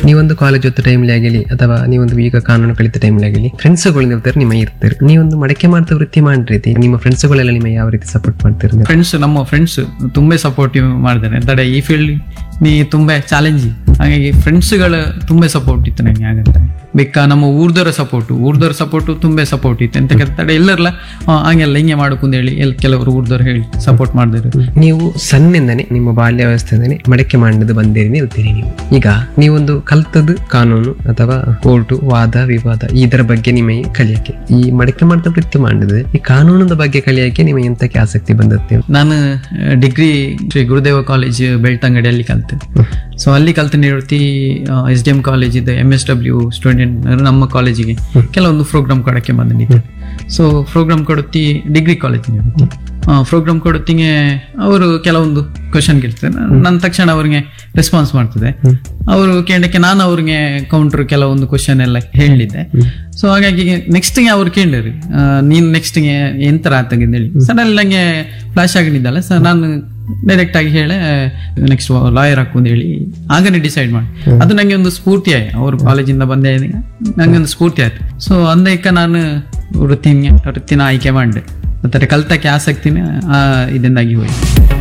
ನೀವೊಂದು ಕಾಲೇಜ್ ಹೊತ್ತ ಟೈಮ್ಲಿ ಆಗಲಿ ಅಥವಾ ನೀವೊಂದು ಈಗ ಕಾನೂನು ಕಲಿತ ಟೈಮ್ಲಿ ಆಗಲಿ ಫ್ರೆಂಡ್ಸ್ಗಳು ಇರ್ತಾರೆ ನಿಮ್ಮ ಇರ್ತಾರೆ ನೀವೊಂದು ಮಡಕೆ ಮಾಡ್ತಾ ವೃತ್ತಿ ಮಾಡಿರಿ ನಿಮ್ಮ ಫ್ರೆಂಡ್ಸ್ಗಳೆಲ್ಲ ನಿಮ್ಮ ಯಾವ ರೀತಿ ಸಪೋರ್ಟ್ ಮಾಡ್ತಿರ್ತಾರೆ ಫ್ರೆಂಡ್ಸ್ ನಮ್ಮ ಫ್ರೆಂಡ್ಸ್ ತುಂಬಾ ಸಪೋರ್ಟಿವ್ ಮಾಡಿದ್ದಾರೆ ತಡೆ ಈ ಫೀಲ್ಡ್ ನೀ ತುಂಬಾ ಚಾಲೆಂಜ್ ಹಾಗಾಗಿ ಫ್ರೆಂಡ್ಸ್ಗಳ ತುಂಬಾ ಸಪೋರ್ಟ್ ಇತ್ತು ನನಗೆ ಆಗತ್ತೆ ಬೇಕಾ ನಮ್ಮ ಊರ್ದವರ ಸಪೋರ್ಟು ಊರ್ದವರ ಸಪೋರ್ಟು ತುಂಬಾ ಸಪೋರ್ಟ್ ಇತ್ತು ಅಂತ ತಡೆ ಎಲ್ಲರಲ್ಲ ಆ, ಹಂಗೆಲ್ಲ ಹಿಂಗೆ ಮಾಡಕ್ಕಂತ ಹೇಳಿ ಎಲ್ ಕೆಲವರು ಊರ್ದವ್ರು ಹೇಳಿ ಸಪೋರ್ಟ್ ಮಾಡಿದ್ರು ನೀವು ಸಣ್ಣಿಂದನೇ ನಿಮ್ಮ ಬಾಲ್ಯಾವಸ್ಥೆಯಿಂದನೇ ಮಡಕೆ ಮಾಡಿದ್ದು ಬಂದಿರಿ ಇರ್ತೀರಿ ನೀವು ಈಗ ನೀವೊಂದು ಕಲ್ತದ್ದು ಕಾನೂನು ಅಥವಾ ಕೋರ್ಟು ವಾದ ವಿವಾದ ಇದರ ಬಗ್ಗೆ ನಿಮಗೆ ಕಲಿಯಕ್ಕೆ ಈ ಮಡಕೆ ಮಾಡಿದ ವೃತ್ತಿ ಮಾಡಿದ್ರೆ ಈ ಕಾನೂನದ ಬಗ್ಗೆ ಕಲಿಯಕ್ಕೆ ನಿಮಗೆ ಎಂತಕ್ಕೆ ಆಸಕ್ತಿ ಬಂದತ್ತೆ ನಾನು ಡಿಗ್ರಿ ಶ್ರೀ ಗುರುದೇವ ಕಾಲೇಜ್ ಬೆಳ್ತಂಗಡಿಯಲ್ಲಿ ಕಲಿತೆ ಸೊ ಅಲ್ಲಿ ಕಲ್ತ ನಿವೃತ್ತಿ ಎಸ್ ಡಿ ಎಂ ಕಾಲೇಜ್ ಇದೆ ಎಮ್ ಎಸ್ ಡಬ್ಲ್ಯೂ ಸ್ಟೂಡೆಂಟ್ ನಮ್ಮ ಕಾಲೇಜಿಗೆ ಕೆಲವೊಂದು ಪ್ರೋಗ್ರಾಮ್ ಕೊಡಕ್ಕೆ ಬಂದಿದ್ದೆ ಸೊ ಪ್ರೋಗ್ರಾಮ್ ಕೊಡುತ್ತಿ ಡಿಗ್ರಿ ಕಾಲೇಜ್ ನಿವೃತ್ತಿ ಪ್ರೋಗ್ರಾಮ್ ಕೊಡುತ್ತಿಗೆ ಅವರು ಕೆಲವೊಂದು ಕ್ವಶನ್ ಕೇಳ್ತಾರೆ ನನ್ನ ತಕ್ಷಣ ಅವ್ರಿಗೆ ರೆಸ್ಪಾನ್ಸ್ ಮಾಡ್ತದೆ ಅವರು ಕೇಳಕ್ಕೆ ನಾನು ಅವ್ರಿಗೆ ಕೌಂಟರ್ ಕೆಲವೊಂದು ಕ್ವಶನ್ ಎಲ್ಲ ಹೇಳಿದ್ದೆ ಸೊ ಹಾಗಾಗಿ ನೆಕ್ಸ್ಟ್ಗೆ ಅವ್ರು ಕೇಳಿರಿ ನೀನು ನೆಕ್ಸ್ಟ್ಗೆ ಎಂತರ ಆತಂಗಿಂದ ಹೇಳಿ ಸಡನ್ ನಂಗೆ ಫ್ಲಾಶ್ ಆಗಿದ್ದಲ್ಲ ಸರ್ ನಾನು ಡೈರೆಕ್ಟ್ ಆಗಿ ಹೇಳೆ ನೆಕ್ಸ್ಟ್ ಲಾಯರ್ ಹಾಕುಂದು ಹೇಳಿ ಆಗನೇ ಡಿಸೈಡ್ ಮಾಡಿ ಅದು ನಂಗೆ ಒಂದು ಸ್ಫೂರ್ತಿ ಆಯ್ತು ಅವ್ರ ಕಾಲೇಜಿಂದ ಬಂದೆ ನಂಗೆ ಒಂದು ಸ್ಫೂರ್ತಿ ಆಯ್ತು ಸೊ ಅಂದೈಕ ನಾನು ವೃತ್ತಿನ ವೃತ್ತಿನ ಆಯ್ಕೆ ಮಾಡಿದೆ ಮತ್ತೆ ಕಲ್ತಕ್ಕೆ ಆಸಕ್ತಿನ ಆ, ಇದರಿಂದಾಗಿ ಹೋಯ್ತು